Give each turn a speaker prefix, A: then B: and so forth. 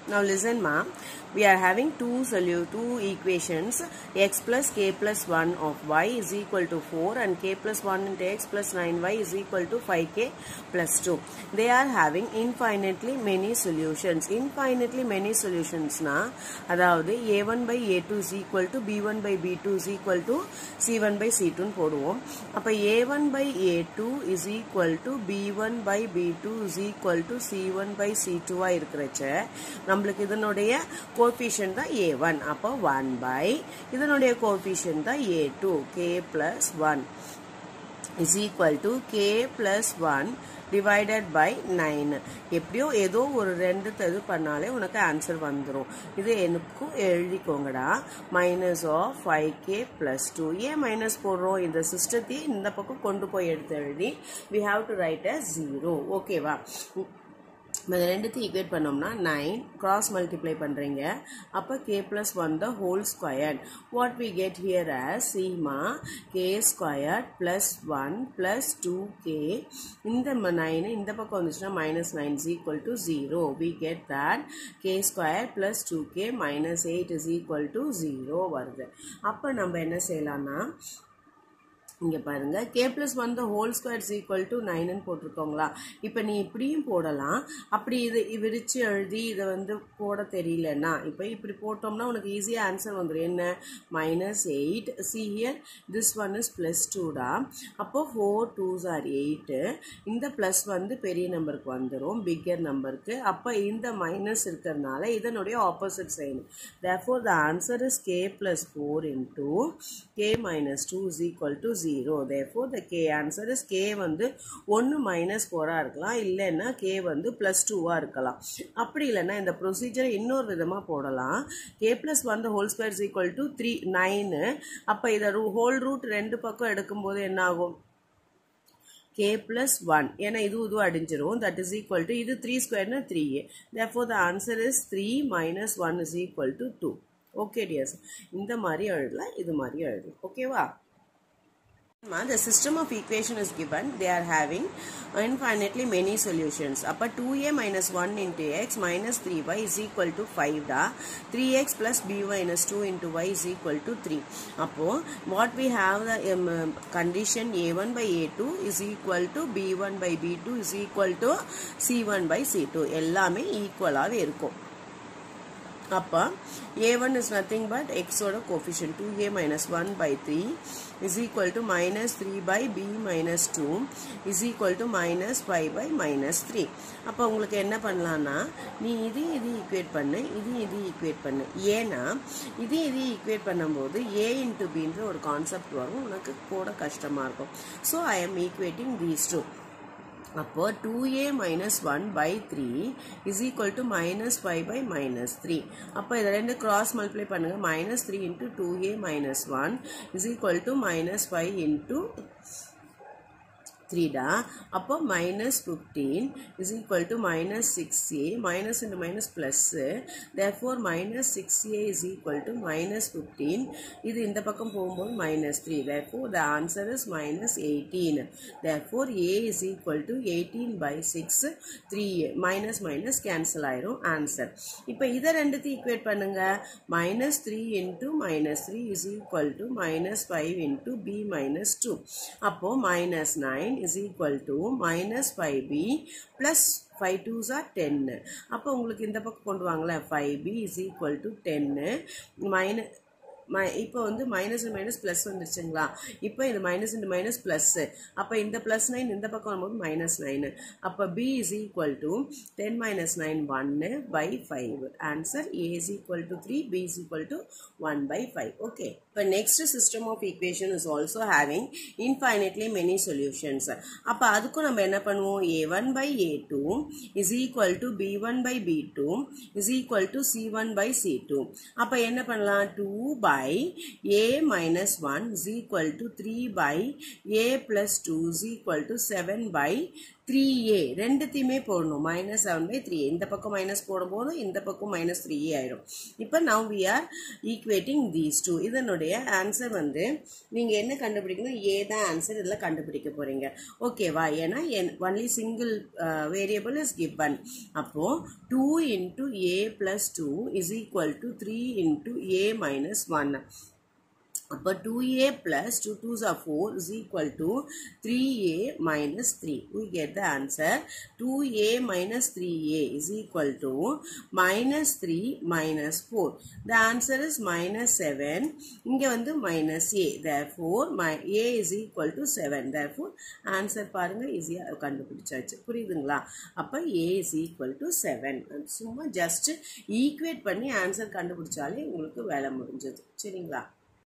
A: Now listen ma, we are having two solu two equations x plus k plus 1 of y is equal to 4 and k plus 1 into x plus 9y is equal to 5k plus 2. They are having infinitely many solutions. Infinitely many solutions na அதாவது a1 by a2 is equal to b1 by b2 is equal to c1 by c2 ன்னு போடுவோம் அப்ப a1 by a2 is equal to b1 by b2 is equal to c1 by c2 ஆ இருக்கிறச்ச நம்மளுக்கு இதனுடைய coefficient தான் a1 அப்போ 1 by இதனுடைய coefficient தான் a2 k plus 1 is equal to k plus 1 divided by 9 எப்படியோ ஏதோ ஒரு ரெண்டு இது பண்ணாலே உனக்கு ஆன்சர் வந்துடும் இது எனக்கும் எழுதிக்கோங்கடா minus of five K plus two ஏன் மைனஸ் போடுறோம் இந்த சிஸ்டத்தையும் இந்த பக்கம் கொண்டு போய் எடுத்து எழுதி we have to write a zero ஓகேவா இந்த ரெண்டுத்தையும் ஈக்குவேட் பண்ணோம்னா நைன் கிராஸ் மல்டிப்ளை பண்ணுறீங்க அப்போ K plus one the whole square what we get here as சீமா K square plus one plus two K இந்த நைனு இந்த பக்கம் வந்துச்சுன்னா minus nine is equal to zero we get that K square plus two K minus eight is equal to zero வருது அப்போ நம்ம என்ன செய்யலாம்னா இங்கே பாருங்க K plus one the whole square is equal to நைன்னு போட்டிருக்கோங்களா இப்போ நீ இப்படியும் போடலாம் அப்படி இது விரிச்சு எழுதி இதை வந்து போட தெரியலன்னா இப்போ இப்படி போட்டோம்னா உனக்கு ஈஸியாக ஆன்சர் வந்துடும் என்ன minus eight see here this one is plus டூடா அப்போ ஃபோர் டூஸ் ஆர் எயிட்டு இந்த ப்ளஸ் வந்து பெரிய நம்பருக்கு வந்துடும் பிக்கர் நம்பருக்கு அப்போ இந்த மைனஸ் இருக்கிறதுனால இதனுடைய opposite sign therefore the answer is K plus four into K minus two is equal to zero therefore the K answer is K வந்து ஒன்று மைனஸ் ஃபோராக இருக்கலாம் இல்லைன்னா கே வந்து ப்ளஸ் டூவாக இருக்கலாம் அப்படி இல்லைன்னா இந்த ப்ரொசீஜரை இன்னொரு விதமாக போடலாம் K plus one the whole square is equal to three நைனு அப்போ இதை ஹோல் ரூட் ரெண்டு பக்கம் எடுக்கும்போது என்ன ஆகும் கே பிளஸ் ஒன் ஏன்னா இது இதுவும் அடிஞ்சிரும் தட் இஸ் ஈக்குவல் டு இது த்ரீ ஸ்கொயர்னா three therefore the answer is three minus one is equal to two okay dears இந்த மாதிரி எழுதலாம் இது மாதிரி எழுதலாம் ஓகேவா The system of equation is given. They are having infinitely many solutions. Upper 2a minus 1 into x minus 3y is equal to 5 da. 3x plus b minus 2 into y is equal to 3. Uppo, what we have the um, condition a1 by a2 is equal to b1 by b2 is equal to c1 by c2. எல்லாமே ஈக்குவலாகவே இருக்கும் அப்போ a1 is nothing but x ஓட coefficient 2a minus 1 by 3 is equal to minus 3 by b minus 2 is equal to minus 5 by minus 3 அப்போ உங்களுக்கு என்ன பண்ணலான்னா நீ இது இது ஈக்குவேட் பண்ணு இது இது ஈக்குவேட் பண்ணு ஏன்னா இது இது ஈக்குவேட் பண்ணும்போது ஏ இன்ட்டு பின்ற ஒரு கான்செப்ட் வரும் உனக்கு கூட கஷ்டமாக இருக்கும் so I am equating these two அப்போ two A minus one by three is equal to minus five by minus three அப்போ இதை ரெண்டு கிராஸ் மல்டிப்ளை பண்ணுங்க minus three into two A minus one is equal to minus five into த்ரீடா அப்போ minus fifteen is equal to minus six A minus into minus ப்ளஸ்ஸு therefore minus six A is equal to minus fifteen இது இந்த பக்கம் போகும்போது minus three therefore the answer is minus eighteen therefore A is equal to eighteen by six three minus minus cancel ஆயிரும் answer இப்போ இதை ரெண்டுத்தையும் equate பண்ணுங்க minus three into minus three is equal to minus five into B minus two அப்போ minus nine is equal to minus 5b plus 5 2s are 10 அப்போ உங்களுக்கு இந்த பக்கம் கொண்டு வாங்களேன் 5b is equal to 10 minus இப்போ வந்து மைனஸ் மைனஸ் ப்ளஸ் வந்துருச்சுங்களா இப்போ இது மைனஸ் இன்டு மைனஸ் ப்ளஸ்ஸு அப்போ இந்த ப்ளஸ் நைன் இந்த பக்கம் வரும்போது மைனஸ் நைனு அப்போ B is equal to ten minus nine ஒன்னு by five answer A is equal to three B is equal to one by five okay இப்போ next system of equation is also having infinitely many solutions அப்போ அதுக்கும் நம்ம என்ன பண்ணுவோம் A one by A two is equal to B one by B two is equal to C one by C two அப்போ என்ன பண்ணலாம் two by a minus 1 is equal to 3 by a plus 2 is equal to 7 by three A ரெண்டுத்தையுமே போடணும் minus seven by three இந்த பக்கம் minus போடும்போது இந்த பக்கம் மைனஸ் த்ரீ ஆயிடும் இப்போ now we are equating these two இதனுடைய ஆன்சர் வந்து நீங்கள் என்ன கண்டுபிடிக்கணும் ஏ தான் ஆன்சர் இதில் கண்டுபிடிக்க போகிறீங்க ஓகேவா ஏன்னா என் only single variable is given அப்போது two into A plus two is equal to three into A minus one அப்போ two A plus two twos are four is equal to three A minus three we get the answer 2a minus 3a is equal to minus 3 minus 4 the answer is minus 7 இங்க வந்து minus a therefore my a is equal to 7 therefore answer பாருங்க ஈஸியாக கண்டுபிடிச்சாச்சு புரியுதுங்களா அப்போ a is equal to 7 சும்மா just equate பண்ணி answer கண்டுபிடிச்சாலே உங்களுக்கு வேலை முடிஞ்சது சரிங்களா